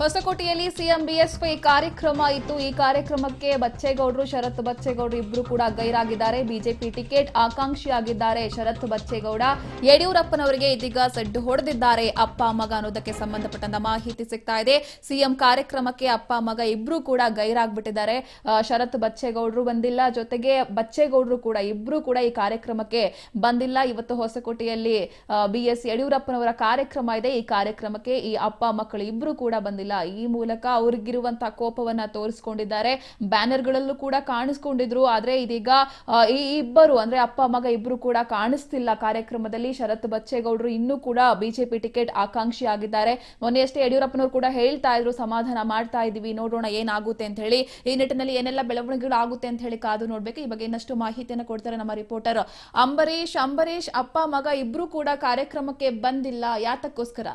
ಹೊಸಕೋಟೆಯಲ್ಲಿ CM BSY ಕಾರ್ಯಕ್ರಮ ಇತ್ತು ಈ ಕಾರ್ಯಕ್ರಮಕ್ಕೆ ಬಚ್ಚೇಗೌಡರು ಶರತ್ ಬಚ್ಚೇಗೌಡರು ಇಬ್ರು ಕೂಡ ಗೈರಾಗಿದ್ದಾರೆ ಬಿಜೆಪಿ ಟಿಕೆಟ್ ಆಕಾಂಕ್ಷಿಯಾಗಿದ್ದಾರೆ ಶರತ್ ಬಚ್ಚೇಗೌಡ ಯಡಿಯೂರಪ್ಪನವರಿಗೆ ಇದೀಗ ಸಡ್ಡು ಹೊಡೆದಿದ್ದಾರೆ ಅಪ್ಪ ಮಗ ಅನ್ನೋದಕ್ಕೆ ಸಂಬಂಧಪಟ್ಟಂತ ಮಾಹಿತಿ ಸಿಗ್ತಾ ಇದೆ ಸಿಎಂ ಕಾರ್ಯಕ್ರಮಕ್ಕೆ ಅಪ್ಪ ಮಗ ಇಬ್ರು ಕೂಡ ಗೈರಾಗ್ಬಿಟ್ಟಿದ್ದಾರೆ ಆ, ಶರತ್ ಬಚ್ಚೇಗೌಡರು ಬಂದಿಲ್ಲ ಜೊತೆಗೆ ಬಚ್ಚೇಗೌಡರು ಕೂಡ ಇಬ್ರು ಕೂಡ ಈ ಕಾರ್ಯಕ್ರಮಕ್ಕೆ ಬಂದಿಲ್ಲ ಇವತ್ತು ಹೊಸಕೋಟೆಯಲ್ಲಿ ಬಿ ಎಸ್ ಯಡಿಯೂರಪ್ಪನವರ ಕಾರ್ಯಕ್ರಮ ಇದೆ ಈ ಕಾರ್ಯಕ್ರಮಕ್ಕೆ ಈ ಅಪ್ಪ ಮಕ್ಕಳು ಇಬ್ರು ಕೂಡ ಬಂದಿಲ್ಲ ಈ ಮೂಲಕ ಅವ್ರಿಗಿರುವಂತಹ ಕೋಪವನ್ನ ತೋರಿಸ್ಕೊಂಡಿದ್ದಾರೆ ಬ್ಯಾನರ್ಗಳಲ್ಲೂ ಕೂಡ ಕಾಣಿಸ್ಕೊಂಡಿದ್ರು ಆದ್ರೆ ಇದೀಗ ಆ, ಈ ಇಬ್ಬರು ಅಂದ್ರೆ ಅಪ್ಪ ಮಗ ಇಬ್ರು ಕೂಡ ಕಾಣಿಸ್ತಿಲ್ಲ ಕಾರ್ಯಕ್ರಮದಲ್ಲಿ ಶರತ್ ಬಚ್ಚೇಗೌಡರು ಇನ್ನೂ ಕೂಡ ಬಿಜೆಪಿ ಟಿಕೆಟ್ ಆಕಾಂಕ್ಷಿ ಆಗಿದ್ದಾರೆ ಮೊನ್ನೆಯಷ್ಟೇ ಯಡಿಯೂರಪ್ಪನವರು ಕೂಡ ಹೇಳ್ತಾ ಇದ್ರು ಸಮಾಧಾನ ಮಾಡ್ತಾ ಇದೀವಿ ನೋಡೋಣ ಏನಾಗುತ್ತೆ ಅಂತ ಹೇಳಿ ಈ ನಿಟ್ಟಿನಲ್ಲಿ ಏನೆಲ್ಲ ಬೆಳವಣಿಗೆಗಳು ಆಗುತ್ತೆ ಅಂತ ಹೇಳಿ ಕಾದು ನೋಡ್ಬೇಕು ಈ ಬಗ್ಗೆ ಇನ್ನಷ್ಟು ಮಾಹಿತಿಯನ್ನು ಕೊಡ್ತಾರೆ ನಮ್ಮ ರಿಪೋರ್ಟರ್ ಅಂಬರೀಶ್ ಅಂಬರೀಶ್ ಅಪ್ಪ ಮಗ ಇಬ್ರು ಕೂಡ ಕಾರ್ಯಕ್ರಮಕ್ಕೆ ಬಂದಿಲ್ಲ ಯಾತಕ್ಕೋಸ್ಕರ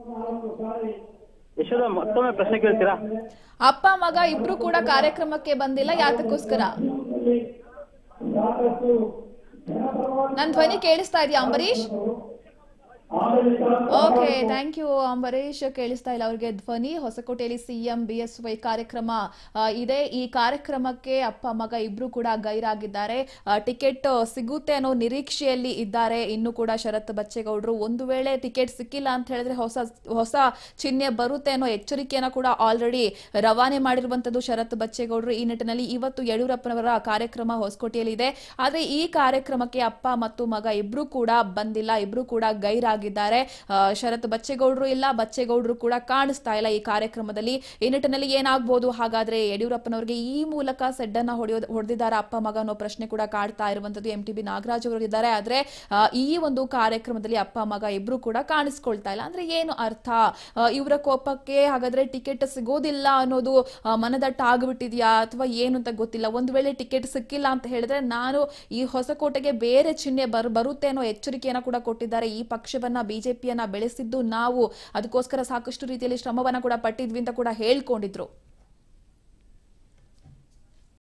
ಯಶೋಧ ಮತ್ತೊಮ್ಮೆ ಪ್ರಶ್ನೆ ಕೇಳ್ತೀರಾ ಅಪ್ಪ ಮಗ ಇಬ್ರು ಕೂಡ ಕಾರ್ಯಕ್ರಮಕ್ಕೆ ಬಂದಿಲ್ಲ ಯಾತಕ್ಕೋಸ್ಕರ ನನ್ ಧ್ವನಿ ಕೇಳಿಸ್ತಾ ಇದೆಯಾ Ambareesh okay thank you Ambareesh ಕೇಳಿಸ್ತಾ ಇಲ್ಲ ಅವ್ರಿಗೆ ಧ್ವನಿ ಹೊಸಕೋಟೆಯಲ್ಲಿ ಸಿಎಂ ಬಿ ಎಸ್ ವೈ ಕಾರ್ಯಕ್ರಮ ಆ, ಇದೆ ಈ ಕಾರ್ಯಕ್ರಮಕ್ಕೆ ಅಪ್ಪ ಮಗ ಇಬ್ರು ಕೂಡ ಗೈರಾಗಿದ್ದಾರೆ ಆ, ಟಿಕೆಟ್ ಸಿಗುತ್ತೆ ಅನ್ನೋ ನಿರೀಕ್ಷೆಯಲ್ಲಿ ಇದ್ದಾರೆ ಇನ್ನು ಕೂಡ ಶರತ್ ಬಚ್ಚೇಗೌಡರು ಒಂದು ವೇಳೆ ಟಿಕೆಟ್ ಸಿಕ್ಕಿಲ್ಲ ಅಂತ ಹೇಳಿದ್ರೆ ಹೊಸ ಹೊಸ ಚಿಹ್ನೆ ಬರುತ್ತೆ ಅನ್ನೋ ಎಚ್ಚರಿಕೆಯನ್ನ ಕೂಡ ಆಲ್ರೆಡಿ ರವಾನೆ ಮಾಡಿರುವಂತದ್ದು ಶರತ್ ಬಚ್ಚೇಗೌಡರು ಈ ನಿಟ್ಟಿನಲ್ಲಿ ಇವತ್ತು ಯಡಿಯೂರಪ್ಪನವರ ಕಾರ್ಯಕ್ರಮ ಹೊಸಕೋಟೆಯಲ್ಲಿ ಇದೆ ಆದ್ರೆ ಈ ಕಾರ್ಯಕ್ರಮಕ್ಕೆ ಅಪ್ಪ ಮತ್ತು ಮಗ ಇಬ್ರು ಕೂಡ ಬಂದಿಲ್ಲ ಇಬ್ರು ಕೂಡ ಗೈರಾಗಿದ್ದಾರೆ ಆ, ಶರತ್ ಬಚ್ಚೇಗೌಡರು ಇಲ್ಲ ಬಚ್ಚೇಗೌಡರು ಕೂಡ ಕಾಣಿಸ್ತಾ ಇಲ್ಲ ಈ ಕಾರ್ಯಕ್ರಮದಲ್ಲಿ ಈ ನಿಟ್ಟಿನಲ್ಲಿ ಏನಾಗ್ಬೋದು ಹಾಗಾದ್ರೆ ಯಡಿಯೂರಪ್ಪನವರಿಗೆ ಈ ಮೂಲಕ ಸೆಡ್ಡನ್ನ ಹೊಡೆಯೋದು ಹೊಡೆದಿದ್ದಾರೆ ಅಪ್ಪ ಮಗ ಅನ್ನೋ ಪ್ರಶ್ನೆ ಕೂಡ ಕಾಡ್ತಾ ಇರುವಂತದ್ದು ಎಂ ಟಿ ಬಿ ನಾಗರಾಜ್ ಅವರು ಇದ್ದಾರೆ ಆದ್ರೆ ಆ, ಈ ಒಂದು ಕಾರ್ಯಕ್ರಮದಲ್ಲಿ ಅಪ್ಪ ಮಗ ಇಬ್ರು ಕೂಡ ಕಾಣಿಸ್ಕೊಳ್ತಾ ಇಲ್ಲ ಅಂದ್ರೆ ಏನು ಅರ್ಥ ಆ, ಇವರ ಕೋಪಕ್ಕೆ ಹಾಗಾದ್ರೆ ಟಿಕೆಟ್ ಸಿಗೋದಿಲ್ಲ ಅನ್ನೋದು ಆ, ಮನದಟ್ಟ ಆಗ್ಬಿಟ್ಟಿದ್ಯಾ ಅಥವಾ ಏನು ಅಂತ ಗೊತ್ತಿಲ್ಲ ಒಂದು ವೇಳೆ ಟಿಕೆಟ್ ಸಿಕ್ಕಿಲ್ಲ ಅಂತ ಹೇಳಿದ್ರೆ ನಾನು ಈ ಹೊಸಕೋಟೆಗೆ ಬೇರೆ ಚಿಹ್ನೆ ಬರ್ ಬರುತ್ತೆ ಅನ್ನೋ ಎಚ್ಚರಿಕೆಯನ್ನ ಕೂಡ ಕೊಟ್ಟಿದ್ದಾರೆ ಈ ಪಕ್ಷವನ್ನ ಬಿಜೆಪಿಯನ್ನ ಬೆಳೆಸಿದ್ದು ನಾವು ಅದಕ್ಕೋಸ್ಕರ ಸಾಕಷ್ಟು ರೀತಿಯಲ್ಲಿ ಶ್ರಮವನ್ನ ಕೂಡ ಪಟ್ಟಿದ್ವಿ ಅಂತ ಕೂಡ ಹೇಳ್ಕೊಂಡಿದ್ರು